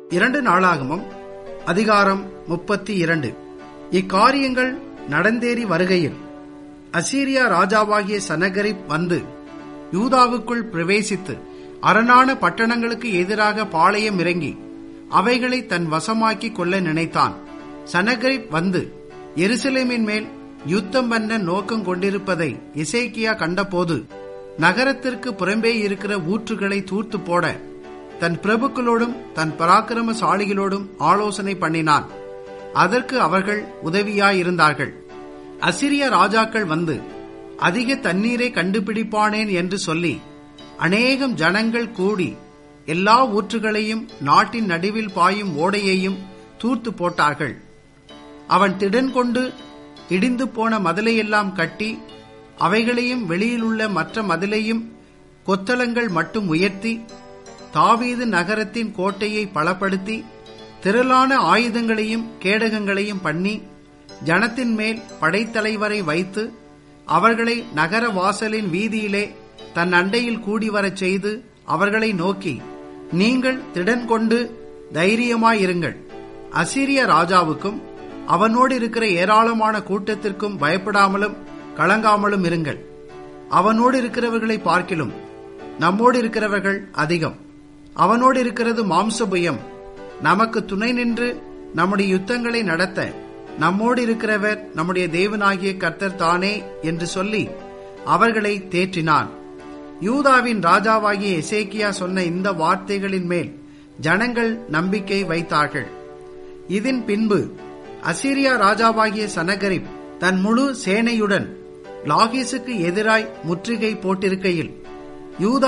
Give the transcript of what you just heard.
இரண்டு நாளாகமும் அதிகாரம் முப்பத்தி இரண்டு இக்காரியங்கள் நடந்தேறி வருகையில் அசீரியா ராஜாவாகிய சனகரிப் வந்து யூதாவுக்குள் பிரவேசித்து அரணான பட்டணங்களுக்கு எதிராக பாளையம் இறங்கி அவைகளை தன் வசமாக்கி கொள்ள நினைத்தான் சனகரிப் வந்து எருசலேமின் மேல் யுத்தம் பண்ண நோக்கம் கொண்டிருப்பதை இசைக்கியா கண்டபோது நகரத்திற்கு புறம்பே இருக்கிற ஊற்றுகளை தூர்த்து போட தன் பிரபுக்களோடும் தன் பராக்கிரமசாலிகளோடும் ஆலோசனை பண்ணினான் அதற்கு அவர்கள் உதவியாயிருந்தார்கள் அசிரிய ராஜாக்கள் வந்து அதிக தண்ணீரை கண்டுபிடிப்பானேன் என்று சொல்லி அநேகம் ஜனங்கள் கூடி எல்லா ஊற்றுகளையும் நாட்டின் நடுவில் பாயும் ஓடையையும் தூர்த்து போட்டார்கள் அவன் திடன் கொண்டு இடிந்து போன மதிலையெல்லாம் கட்டி அவைகளையும் வெளியிலுள்ள மற்ற மதிலையும் கொத்தளங்கள் மட்டும் உயர்த்தி தாவீது நகரத்தின் கோட்டையை பலப்படுத்தி திரளான ஆயுதங்களையும் கேடகங்களையும் பண்ணி ஜனத்தின் மேல் படைத்தலைவரை வைத்து அவர்களை நகர வாசலின் வீதியிலே தன் அண்டையில் கூடி வரச் செய்து அவர்களை நோக்கி நீங்கள் திடன் கொண்டு தைரியமாயிருங்கள் அசிரிய ராஜாவுக்கும் அவனோடு இருக்கிற ஏராளமான கூட்டத்திற்கும் பயப்படாமலும் கலங்காமலும் இருங்கள் அவனோடு இருக்கிறவர்களை பார்க்கிலும் நம்மோடு இருக்கிறவர்கள் அதிகம் அவனோடு இருக்கிறது மாம்சபுயம் நமக்கு துணை நின்று நம்முடைய யுத்தங்களை நடத்த நம்மோடு இருக்கிறவர் நம்முடைய தேவனாகிய கர்த்தர் தானே என்று சொல்லி அவர்களை தேற்றினான் யூதாவின் ராஜாவாகிய எசேக்கியா சொன்ன இந்த வார்த்தைகளின் மேல் ஜனங்கள் நம்பிக்கை வைத்தார்கள் இதன் பின்பு அசிரியா ராஜாவாகிய சனகரிப் தன் முழு சேனையுடன் லாகிசுக்கு எதிராய் முற்றுகை போட்டிருக்கையில் யூதா